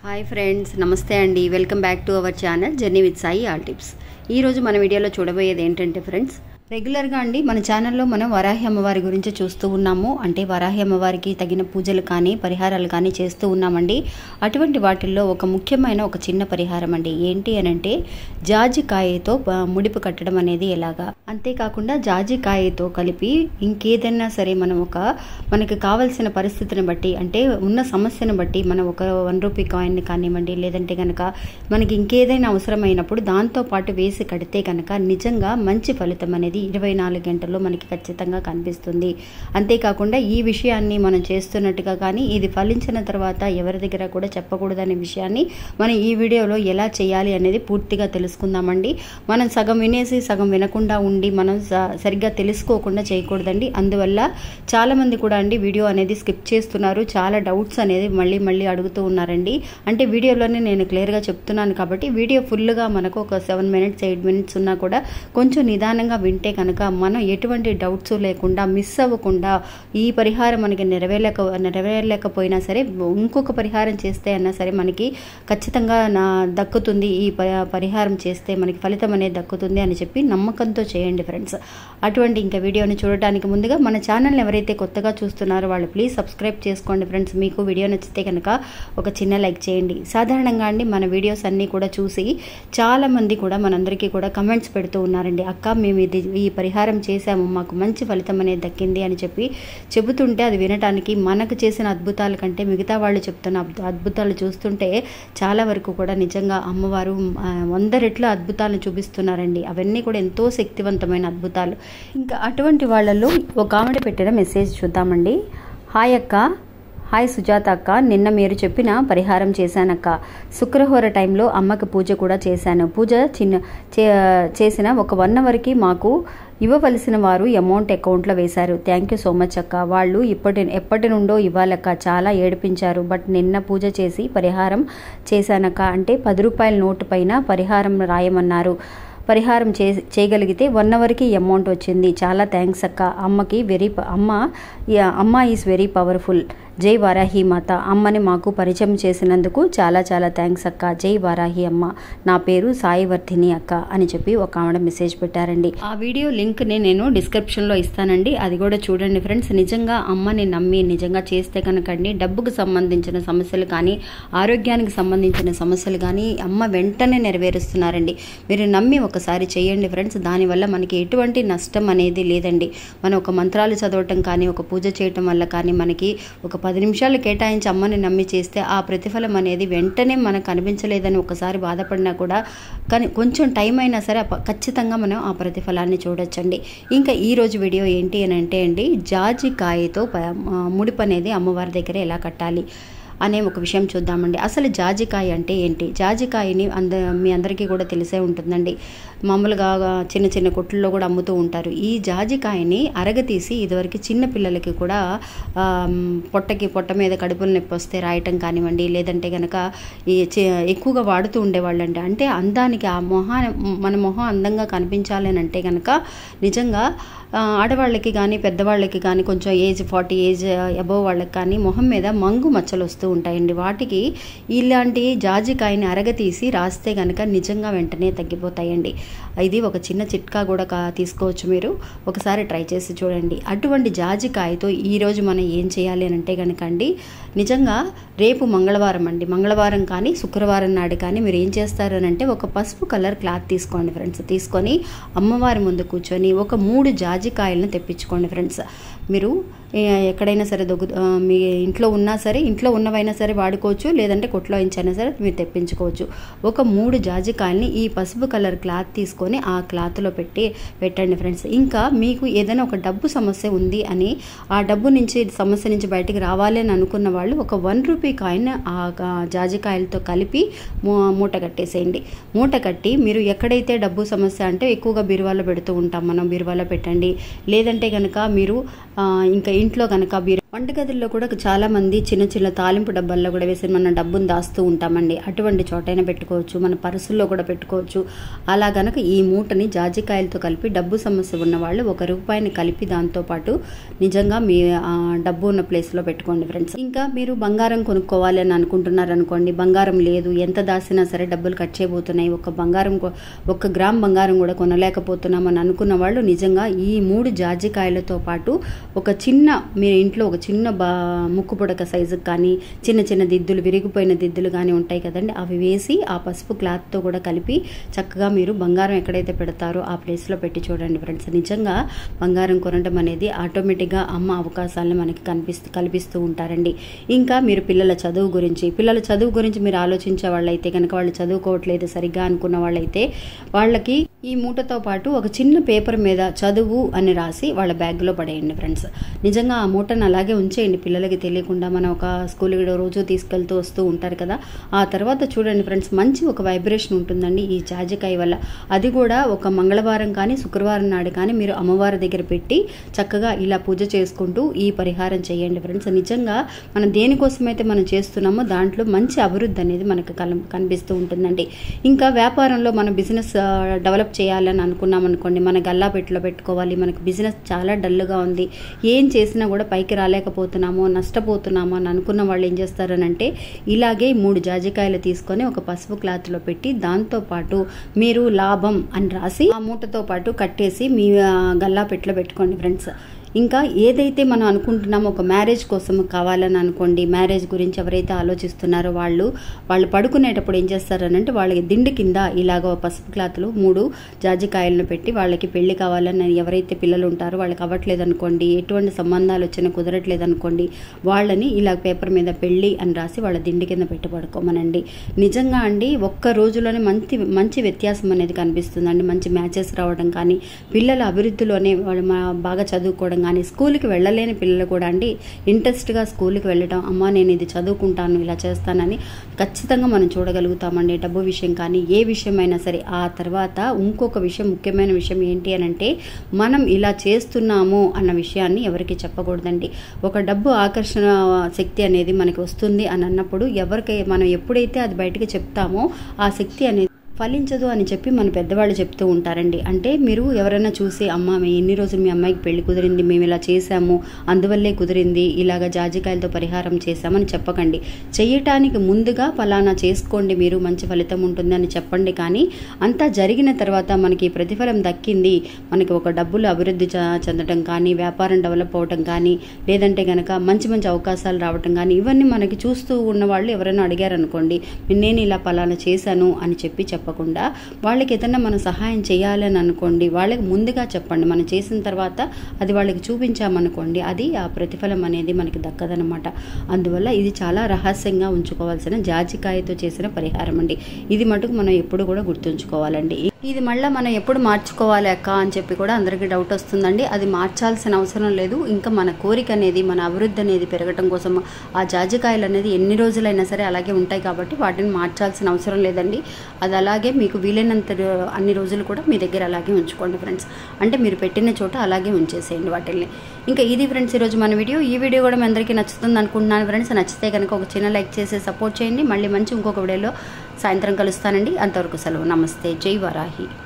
hi friends నమస్తే అండి welcome back to our channel journey with Sai all tips ఈరోజు మన వీడియోలో చూడబోయేది ఏంటంటే ఫ్రెండ్స్ రెగ్యులర్గా అండి మన ఛానల్లో మనం వరాహి అమ్మవారి గురించి చూస్తూ ఉన్నాము అంటే వరాహి అమ్మవారికి తగిన పూజలు కానీ పరిహారాలు కానీ చేస్తూ ఉన్నామండి అటువంటి వాటిల్లో ఒక ముఖ్యమైన ఒక చిన్న పరిహారం అండి ఏంటి అని అంటే జాజికాయతో ప- ముడిపు కట్టడం అనేది ఎలాగా అంతేకాకుండా జాజికాయతో కలిపి ఇంకేదైనా సరే మనం ఒక మనకి కావాల్సిన పరిస్థితిని బట్టి అంటే ఉన్న సమస్యను బట్టి మనం ఒక వన్ రూపీ కాయిన్ కానివ్వండి లేదంటే కనుక మనకి ఇంకేదైనా అవసరమైనప్పుడు దాంతో పాటు వేసి కడితే కనుక నిజంగా మంచి ఫలితం అనేది ఇరవై నాలుగు గంటల్లో మనకి ఖచ్చితంగా కనిపిస్తుంది అంతేకాకుండా ఈ విషయాన్ని మనం చేస్తున్నట్టుగా కానీ ఇది ఫలించిన తర్వాత ఎవరి దగ్గర కూడా చెప్పకూడదనే విషయాన్ని మనం ఈ వీడియోలో ఎలా చేయాలి అనేది పూర్తిగా తెలుసుకుందామండి మనం సగం వినేసి సగం వినకుండా ఉండి మనం స- సరిగ్గా తెలుసుకోకుండా చేయకూడదండి అందువల్ల చాలామంది కూడా అండి వీడియో అనేది స్కిప్ చేస్తున్నారు చాలా డౌట్స్ అనేది మళ్ళీ మళ్ళీ అడుగుతూ ఉన్నారండి అంటే వీడియోలోనే నేను క్లియర్గా చెప్తున్నాను కాబట్టి వీడియో ఫుల్గా మనకు ఒక సెవెన్ మినిట్స్ ఎయిట్ మినిట్స్ ఉన్నా కూడా కొంచెం నిదానంగా వింటే కనుక మనం ఎటువంటి డౌట్స్ లేకుండా మిస్ అవ్వకుండా ఈ పరిహారం మనకి నెరవేరలేక నెరవేరలేకపోయినా సరే ఇంకొక పరిహారం చేస్తే అన్నా సరే మనకి ఖచ్చితంగా నా దక్కుతుంది ఈ ప- పరిహారం చేస్తే మనకి ఫలితం అనేది దక్కుతుంది అని చెప్పి నమ్మకంతో చేయండి ఫ్రెండ్స్ అటువంటి ఇంకా వీడియోని చూడడానికి ముందుగా మన ఛానల్ని ఎవరైతే కొత్తగా చూస్తున్నారో వాళ్ళు ప్లీజ్ సబ్స్క్రైబ్ చేసుకోండి ఫ్రెండ్స్ మీకు వీడియో నచ్చితే కనుక ఒక చిన్న లైక్ చేయండి సాధారణంగా అండి మన వీడియోస్ అన్నీ కూడా చూసి చాలా మంది కూడా మనందరికీ కూడా కమెంట్స్ పెడుతూ ఉన్నారండి అక్క మేము ఇది ఈ పరిహారం చేశాము మాకు మంచి ఫలితం అనేది దక్కింది అని చెప్పి చెబుతుంటే అది వినటానికి మనకు చేసిన అద్భుతాల కంటే మిగతా వాళ్ళు చెప్తున్న అద్భు- అద్భుతాలు చూస్తుంటే చాలా వరకు కూడా నిజంగా అమ్మవారు ఆ, వంద రెట్ల అద్భుతాలను చూపిస్తున్నారండి అవన్నీ కూడా ఎంతో శక్తివంతమైన అద్భుతాలు ఇంకా అటువంటి వాళ్ళలో ఒక ఆవిడ పెట్టిన మెసేజ్ చూద్దామండి హాయ్ అక్క హాయ్ సుజాత అక్క నిన్న మీరు చెప్పిన పరిహారం చేశానక్క శుక్రవార టైంలో అమ్మకి పూజ కూడా చేశాను పూజ చిన్న చే చేసిన ఒక వన్ అవర్కి మాకు ఇవ్వవలసిన వారు అమౌంట్ అకౌంట్లో వేశారు థ్యాంక్ యూ సో మచ్ అక్క వాళ్ళు ఇప్పటి ఎప్పటి నుండో ఇవ్వాలక్క చాలా ఏడిపించారు బట్ నిన్న పూజ చేసి పరిహారం చేశానక్క అంటే పది రూపాయల నోటు పైన పరిహారం రాయమన్నారు పరిహారం చే చేయగలిగితే వన్ అవర్కి ఈ అమౌంట్ వచ్చింది చాలా థ్యాంక్స్ అక్క అమ్మకి వెరీ ప- అమ్మ యా, అమ్మ ఈజ్ వెరీ పవర్ఫుల్ జై వారాహి మాత అమ్మని మాకు పరిచయం చేసినందుకు చాలా చాలా థ్యాంక్స్ అక్క జై వారాహి అమ్మ నా పేరు సాయివర్ధిని అక్క అని చెప్పి ఒక ఆవిడ మెసేజ్ పెట్టారండి ఆ వీడియో లింక్ని నేను డిస్క్రిప్షన్లో ఇస్తానండి అది కూడా చూడండి ఫ్రెండ్స్ నిజంగా అమ్మని నమ్మి నిజంగా చేస్తే కనుకండి డబ్బుకు సంబంధించిన సమస్యలు కానీ ఆరోగ్యానికి సంబంధించిన సమస్యలు కానీ అమ్మ వెంటనే నెరవేరుస్తున్నారండి మీరు నమ్మి ఒకసారి చేయండి ఫ్రెండ్స్ దానివల్ల మనకి ఎటువంటి నష్టం అనేది లేదండి మనం ఒక మంత్రాలు చదవటం కానీ ఒక పూజ చేయటం వల్ల కానీ మనకి ఒక పది నిమిషాలు కేటాయించి అమ్మని నమ్మి చేస్తే ఆ ప్రతిఫలం అనేది వెంటనే మనకు కనిపించలేదని ఒకసారి బాధపడినా కూడా కానీ కొంచెం టైం అయినా సరే ఆ ప- ఖచ్చితంగా మనం ఆ ప్రతిఫలాన్ని చూడొచ్చండి ఇంకా ఈ రోజు వీడియో ఏంటి అని అంటే అండి జాజికాయతో ప- ఆ, ముడిపు అనేది అమ్మవారి దగ్గర ఎలా కట్టాలి అనే ఒక విషయం చూద్దామండి అసలు జాజికాయ అంటే ఏంటి జాజికాయని అంద మీ అందరికీ కూడా తెలిసే ఉంటుందండి మామూలుగా చిన్న చిన్న కొట్లలో కూడా అమ్ముతూ ఉంటారు ఈ జాజికాయని అరగతీసి ఇదివరకు చిన్న పిల్లలకి కూడా ఆమ్, పొట్టకి పొట్ట మీద కడుపులు నొప్పి వస్తే రాయటం కానివ్వండి లేదంటే కనుక ఈ చి- ఎక్కువగా వాడుతూ ఉండేవాళ్ళండి అంటే అందానికి ఆ మొహం మన మొహం అందంగా కనిపించాలి అని అంటే కనుక నిజంగా ఆ, ఆడవాళ్ళకి కానీ పెద్దవాళ్ళకి కానీ కొంచెం ఏజ్ ఫార్టీ ఏజ్ అబోవ్ వాళ్ళకి కానీ మొహం మీద మంగు మచ్చలు వస్తూ ఉంటాయండి వాటికి ఇలాంటి జాజికాయని అరగతీసి రాస్తే కనుక నిజంగా వెంటనే తగ్గిపోతాయండి ఇది ఒక చిన్న చిట్కా కూడా కా- తీసుకోవచ్చు మీరు ఒకసారి ట్రై చేసి చూడండి అటువంటి జాజికాయతో ఈరోజు మనం ఏం చేయాలి అని అంటే కనుక అండి నిజంగా రేపు మంగళవారం అండి మంగళవారం కానీ శుక్రవారం నాడు కానీ మీరు ఏం చేస్తారు అని అంటే ఒక పసుపు కలర్ క్లాత్ తీసుకోండి ఫ్రెండ్స్ తీసుకొని అమ్మవారి ముందు కూర్చొని ఒక మూడు జాజికాయలను తెప్పించుకోండి ఫ్రెండ్స్ మీరు ఏ, ఎక్కడైనా సరే దొగ్గు ఆ, మీ ఇంట్లో ఉన్నా సరే ఇంట్లో ఉన్నవైనా సరే వాడుకోవచ్చు లేదంటే కొట్లో ఇంచైనా సరే మీరు తెప్పించుకోవచ్చు ఒక మూడు జాజికాయల్ని ఈ పసుపు కలర్ క్లాత్ తీసుకొని ఆ క్లాత్లో పెట్టి పెట్టండి ఫ్రెండ్స్ ఇంకా మీకు ఏదైనా ఒక డబ్బు సమస్య ఉంది అని ఆ డబ్బు నుంచి సమస్య నుంచి బయటికి రావాలి అని అనుకున్న వాళ్ళు ఒక వన్ రూపీ కాయిన్ ఆ గా- జాజికాయలతో కలిపి మూ- మూట కట్టేసేయండి మూట కట్టి మీరు ఎక్కడైతే డబ్బు సమస్య అంటే ఎక్కువగా బీరువాలో పెడుతూ ఉంటాం మనం బీరువాలో పెట్టండి లేదంటే కనుక మీరు ఆ, ఇంకా ఇంట్లో కనుక బీరు వంటగదుల్లో కూడా చాలామంది చిన్న చిన్న తాలింపు డబ్బాల్లో కూడా వేసి మన డబ్బును దాస్తూ ఉంటామండి అటువంటి చోటైనా పెట్టుకోవచ్చు మన పర్సుల్లో కూడా పెట్టుకోవచ్చు అలా గనక ఈ మూటని జాజికాయలతో కలిపి డబ్బు సమస్య ఉన్న వాళ్ళు ఒక రూపాయిని కలిపి దాంతోపాటు నిజంగా మీ ఆ, డబ్బు ఉన్న ప్లేస్లో పెట్టుకోండి ఫ్రెండ్స్ ఇంకా మీరు బంగారం కొనుక్కోవాలి అని అనుకుంటున్నారు అనుకోండి బంగారం లేదు ఎంత దాసినా సరే డబ్బులు కట్ చేయబోతున్నాయి ఒక బంగారం కొ- ఒక గ్రామ్ బంగారం కూడా కొనలేకపోతున్నాం అని అనుకున్న వాళ్ళు నిజంగా ఈ మూడు జాజికాయలతో పాటు ఒక చిన్న మీ ఇంట్లో ఒక చిన్న బా ముక్కు పుడక సైజు కానీ చిన్న చిన్న దిద్దులు విరిగిపోయిన దిద్దులు కానీ ఉంటాయి కదండి అవి వేసి ఆ పసుపు క్లాత్తో కూడా కలిపి చక్కగా మీరు బంగారం ఎక్కడైతే పెడతారో ఆ ప్లేస్లో పెట్టి చూడండి ఫ్రెండ్స్ నిజంగా బంగారం కొనడం అనేది ఆటోమేటిక్గా అమ్మ అవకాశాలను మనకి కనిపిస్తూ కల్పిస్తూ ఉంటారండి ఇంకా మీరు పిల్లల చదువు గురించి పిల్లల చదువు గురించి మీరు ఆలోచించే వాళ్ళైతే కనుక వాళ్ళు చదువుకోవట్లేదు సరిగ్గా అనుకున్న వాళ్ళైతే వాళ్ళకి ఈ మూటతో పాటు ఒక చిన్న పేపర్ మీద చదువు అని రాసి వాళ్ళ బ్యాగ్లో పడేయండి ఫ్రెండ్స్ నిజంగా ఆ మూటను అలాగే ఉంచేయండి పిల్లలకి తెలియకుండా మనం ఒక స్కూల్కి రోజు తీసుకెళ్తూ వస్తూ ఉంటారు కదా ఆ తర్వాత చూడండి ఫ్రెండ్స్ మంచి ఒక వైబ్రేషన్ ఉంటుందండి ఈ జాజికాయ వల్ల అది కూడా ఒక మంగళవారం కానీ శుక్రవారం నాడు కానీ మీరు అమ్మవారి దగ్గర పెట్టి చక్కగా ఇలా పూజ చేసుకుంటూ ఈ పరిహారం చేయండి ఫ్రెండ్స్ నిజంగా మనం దేనికోసమైతే మనం చేస్తున్నామో దాంట్లో మంచి అభివృద్ధి అనేది మనకు కల కనిపిస్తూ ఉంటుందండి ఇంకా వ్యాపారంలో మన బిజినెస్ ఆ, డెవలప్ చేయాలని అనుకున్నాం అనుకోండి మన గల్లా పెట్టిలో పెట్టుకోవాలి మనకు బిజినెస్ చాలా డల్గా ఉంది ఏం చేసినా కూడా పైకి రాలేకపోతున్నామో నష్టపోతున్నామో అని అనుకున్న వాళ్ళు ఏం చేస్తారనంటే ఇలాగే మూడు జాజికాయలు తీసుకొని ఒక పసుపు క్లాత్లో పెట్టి దాంతో పాటు మీరు లాభం అని రాసి ఆ మూటతో పాటు కట్టేసి మీ ఆ, గల్లా పెట్టిలో పెట్టుకోండి ఫ్రెండ్స్ ఇంకా ఏదైతే మనం అనుకుంటున్నామో ఒక మ్యారేజ్ కోసం కావాలని అనుకోండి మ్యారేజ్ గురించి ఎవరైతే ఆలోచిస్తున్నారో వాళ్ళు వాళ్ళు పడుకునేటప్పుడు ఏం చేస్తారనంటే వాళ్ళకి దిండు కింద ఇలాగ ఒక పసుపు క్లాత్లు మూడు జాజికాయలను పెట్టి వాళ్ళకి పెళ్లి కావాలని ఎవరైతే పిల్లలు ఉంటారో వాళ్ళకి అవ్వట్లేదు అనుకోండి ఎటువంటి సంబంధాలు వచ్చినా కుదరట్లేదు అనుకోండి వాళ్ళని ఇలా పేపర్ మీద పెళ్లి అని రాసి వాళ్ళ దిండి కింద పెట్టి పడుకోమనండి నిజంగా అండి ఒక్క రోజులోనే మంచి మంచి వ్యత్యాసం అనేది కనిపిస్తుందండి మంచి మ్యాచెస్ రావడం కానీ పిల్లల అభివృద్ధిలోనే వాళ్ళు మా బాగా చదువుకోవడం కానీ స్కూల్కి వెళ్ళలేని పిల్లలు కూడా అండి ఇంట్రెస్ట్గా స్కూల్కి వెళ్ళడం అమ్మ నేను ఇది చదువుకుంటాను ఇలా చేస్తానని ఖచ్చితంగా మనం చూడగలుగుతామండి డబ్బు విషయం కానీ ఏ విషయమైనా సరే ఆ తర్వాత ఇంకొక విషయం ముఖ్యమైన విషయం ఏంటి అని అంటే మనం ఇలా చేస్తున్నాము అన్న విషయాన్ని ఎవరికి చెప్పకూడదండి ఒక డబ్బు ఆకర్షణ శక్తి అనేది మనకి వస్తుంది అని అన్నప్పుడు ఎవరికి మనం ఎప్పుడైతే అది బయటకు చెప్తామో ఆ శక్తి అనేది ఫలించదు అని చెప్పి మన పెద్దవాళ్ళు చెప్తూ ఉంటారండి అంటే మీరు ఎవరైనా చూసి అమ్మ మేము ఎన్ని రోజులు మీ అమ్మాయికి పెళ్లి కుదిరింది మేము ఇలా చేశాము అందువల్లే కుదిరింది ఇలాగ జాజికాయలతో పరిహారం చేశామని చెప్పకండి చేయటానికి ముందుగా ఫలానా చేసుకోండి మీరు మంచి ఫలితం ఉంటుంది అని చెప్పండి కానీ అంతా జరిగిన తర్వాత మనకి ప్రతిఫలం దక్కింది మనకి ఒక డబ్బులు అభివృద్ధి చ- చెందడం కానీ వ్యాపారం డెవలప్ అవటం కానీ లేదంటే గనక మంచి మంచి అవకాశాలు రావటం కానీ ఇవన్నీ మనకి చూస్తూ ఉన్న వాళ్ళు ఎవరైనా అడిగారనుకోండి నేను ఇలా పలానా చేశాను అని చెప్పి చెప్పకుండా వాళ్ళకి ఏదైనా మనం సహాయం చేయాలని అనుకోండి వాళ్ళకి ముందుగా చెప్పండి మనం చేసిన తర్వాత అది వాళ్ళకి చూపించామనుకోండి అది ఆ ప్రతిఫలం అనేది మనకి దక్కదనమాట అందువల్ల ఇది చాలా రహస్యంగా ఉంచుకోవాల్సిన జాజికాయతో చేసిన పరిహారం అండి ఇది మటుకు మనం ఎప్పుడు కూడా గుర్తుంచుకోవాలండి ఇది మళ్ళీ మనం ఎప్పుడు మార్చుకోవాలి అక్క అని చెప్పి కూడా అందరికీ డౌట్ వస్తుందండి అది మార్చాల్సిన అవసరం లేదు ఇంకా మన కోరిక అనేది మన అభివృద్ధి అనేది పెరగటం కోసం ఆ జాజికాయలు అనేది ఎన్ని రోజులైనా సరే అలాగే ఉంటాయి కాబట్టి వాటిని మార్చాల్సిన అవసరం లేదండి అది అలాగే మీకు వీలైనంత రో- అన్ని రోజులు కూడా మీ దగ్గర అలాగే ఉంచుకోండి ఫ్రెండ్స్ అంటే మీరు పెట్టిన చోట అలాగే ఉంచేసేయండి వాటిల్ని ఇంకా ఇది ఫ్రెండ్స్ ఈరోజు మన వీడియో ఈ వీడియో కూడా మీ అందరికీ నచ్చుతుంది అనుకుంటున్నాను ఫ్రెండ్స్ నచ్చితే కనుక ఒక చిన్న లైక్ చేసి సపోర్ట్ చేయండి మళ్ళీ మంచి ఇంకొక వీడియోలో సాయంత్రం కలుస్తానండి అంతవరకు సెలవు నమస్తే జై వరాహి